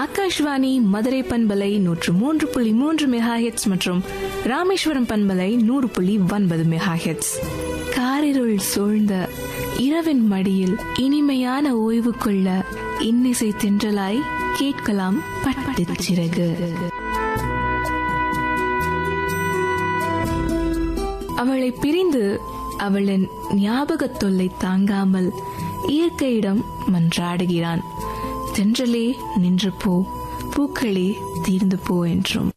ஆகாஷ்வாணி மதுரை பண்பலை நூற்று மூன்று புள்ளி மூன்று மெகா ஹெட்ஸ் மற்றும் ராமேஸ்வரம் பண்பலை நூறு புள்ளி ஒன்பது மெகா ஹெட்ஸ் காரிருள் சூழ்ந்த இரவின் மடியில் இனிமையான ஓய்வு கொள்ள இன்னிசை தென்றலாய் கேட்கலாம் பட்டு சிறகு அவளை பிரிந்து அவளின் ஞாபகத் தொல்லை தாங்காமல் இயற்கையிடம் மன்றாடுகிறான் தென்றலே நின்று போ பூக்களே தீர்ந்து போ என்றும்